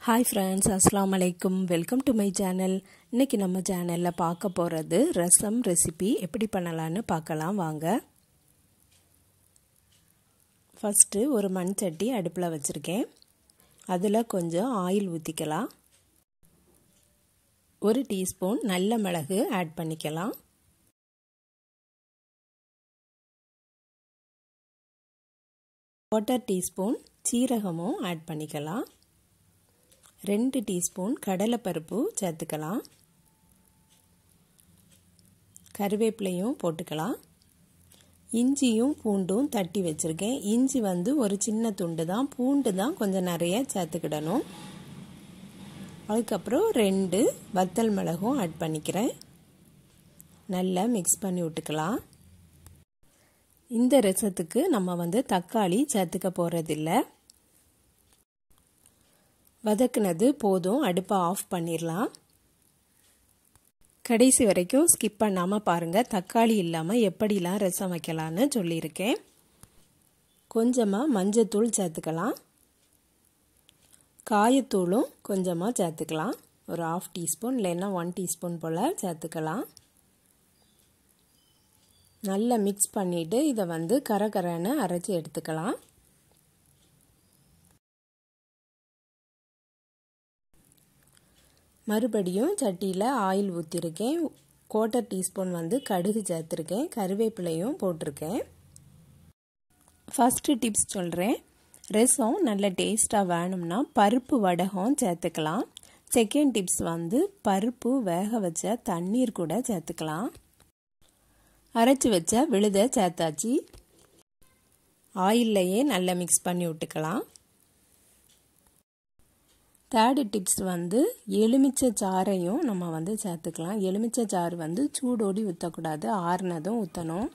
hi friends அஸ்லாம் அலைக்கும் welcome to my channel இன்றைக்கி நம்ம சேனலில் பார்க்க போகிறது ரசம் ரெசிபி எப்படி பண்ணலான்னு பார்க்கலாம் வாங்க ஃபஸ்ட்டு ஒரு மண் சட்டி அடுப்பில் வச்சுருக்கேன் அதில் கொஞ்சம் ஆயில் ஊற்றிக்கலாம் ஒரு டீஸ்பூன் நல்ல மிளகு ஆட் பண்ணிக்கலாம் குவார்ட்டர் டீஸ்பூன் சீரகமும் ஆட் பண்ணிக்கலாம் ரெண்டு டீஸ்பூன் கடலைப்பருப்பு சேர்த்துக்கலாம் கருவேப்பிலையும் போட்டுக்கலாம் இஞ்சியும் பூண்டும் தட்டி வச்சுருக்கேன் இஞ்சி வந்து ஒரு சின்ன துண்டு தான் பூண்டு தான் கொஞ்சம் நிறைய சேர்த்துக்கிடணும் அதுக்கப்புறம் ரெண்டு வத்தல் மிளகும் ஆட் பண்ணிக்கிறேன் நல்லா மிக்ஸ் பண்ணி விட்டுக்கலாம் இந்த ரசத்துக்கு நம்ம வந்து தக்காளி சேர்த்துக்க போகிறதில்ல வதக்குனது போதும் அடுப்பை ஆஃப் பண்ணிடலாம் கடைசி வரைக்கும் ஸ்கிப் பண்ணாமல் பாருங்கள் தக்காளி இல்லாமல் எப்படிலாம் ரசம் வைக்கலான்னு சொல்லியிருக்கேன் கொஞ்சமாக மஞ்சத்தூள் சேர்த்துக்கலாம் காயத்தூளும் கொஞ்சமாக சேர்த்துக்கலாம் ஒரு ஆஃப் டீஸ்பூன் இல்லைன்னா ஒன் டீஸ்பூன் போல் சேர்த்துக்கலாம் நல்லா மிக்ஸ் பண்ணிவிட்டு இதை வந்து கரகரன்னு அரைச்சி எடுத்துக்கலாம் மறுபடியும் சட்டியில் ஆயில் ஊற்றிருக்கேன் குவார்ட்டர் டீஸ்பூன் வந்து கடுகு சேர்த்துருக்கேன் கருவேப்பிலையும் போட்டிருக்கேன் ஃபஸ்ட்டு டிப்ஸ் சொல்கிறேன் ரசம் நல்ல டேஸ்ட்டாக வேணும்னா பருப்பு வடகம் சேர்த்துக்கலாம் செகண்ட் டிப்ஸ் வந்து பருப்பு வேக வச்ச தண்ணீர் கூட சேர்த்துக்கலாம் அரைச்சி வச்ச விழுத சேர்த்தாச்சு ஆயில்லையே நல்லா மிக்ஸ் பண்ணி விட்டுக்கலாம் தேர்டு டிப்ஸ் வந்து எலுமிச்சை சாறையும் நம்ம வந்து சேர்த்துக்கலாம் எலுமிச்சை சாறு வந்து சூடோடி ஊற்றக்கூடாது ஆறுனதும் ஊற்றணும்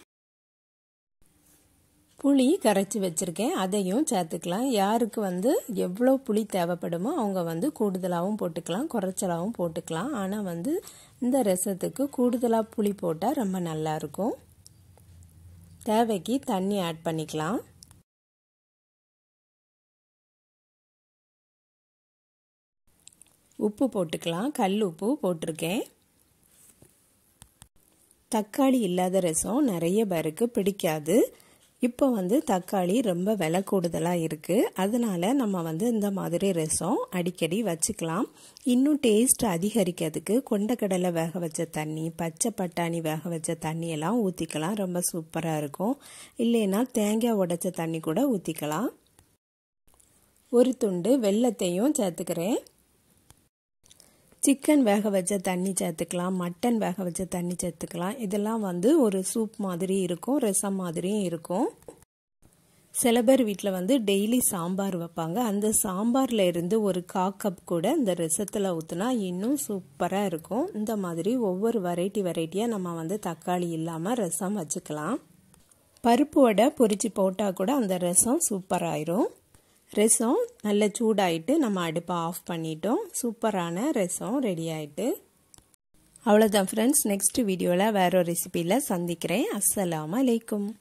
புளி கரைச்சி வச்சுருக்கேன் அதையும் சேர்த்துக்கலாம் யாருக்கு வந்து எவ்வளோ புளி தேவைப்படுமோ அவங்க வந்து கூடுதலாகவும் போட்டுக்கலாம் குறைச்சலாகவும் போட்டுக்கலாம் ஆனால் வந்து இந்த ரசத்துக்கு கூடுதலாக புளி போட்டால் ரொம்ப நல்லாயிருக்கும் தேவைக்கு தண்ணி ஆட் பண்ணிக்கலாம் உப்பு போட்டுக்கலாம் கல் உப்பு போட்டிருக்கேன் தக்காளி இல்லாத ரசம் நிறைய பேருக்கு பிடிக்காது இப்போ வந்து தக்காளி ரொம்ப விலை கூடுதலாக இருக்குது அதனால் நம்ம வந்து இந்த மாதிரி ரசம் அடிக்கடி வச்சுக்கலாம் இன்னும் டேஸ்ட் அதிகரிக்கிறதுக்கு கொண்டக்கடலை வேக வச்ச தண்ணி பச்சை பட்டாணி வேக வச்ச தண்ணியெல்லாம் ஊற்றிக்கலாம் ரொம்ப சூப்பராக இருக்கும் இல்லைன்னா தேங்காய் உடைச்ச தண்ணி கூட ஊற்றிக்கலாம் ஒரு துண்டு வெள்ளத்தையும் சேர்த்துக்கிறேன் சிக்கன் வேக வச்ச தண்ணி சேர்த்துக்கலாம் மட்டன் வேக வச்ச தண்ணி சேர்த்துக்கலாம் இதெல்லாம் வந்து ஒரு சூப் மாதிரி இருக்கும் ரசம் மாதிரியும் இருக்கும் சில பேர் வீட்டில் வந்து டெய்லி சாம்பார் வைப்பாங்க அந்த சாம்பாரில் இருந்து ஒரு கா கப் கூட இந்த ரசத்தில் ஊற்றுனா இன்னும் சூப்பராக இருக்கும் இந்த மாதிரி ஒவ்வொரு வெரைட்டி வெரைட்டியாக நம்ம வந்து தக்காளி இல்லாமல் ரசம் வச்சுக்கலாம் பருப்பு வடை பொரிச்சு போட்டால் கூட அந்த ரசம் சூப்பராயிரும் ரசம் நல்ல சூடாயிட்டு நம்ம அடுப்பை ஆஃப் பண்ணிட்டோம் சூப்பரான ரசம் ரெடி ஆயிட்டு அவ்வளோதான் ஃப்ரெண்ட்ஸ் நெக்ஸ்ட் வீடியோவில் வேற ஒரு ரெசிபியில் சந்திக்கிறேன் அஸ்ஸலாம் அலைக்கும்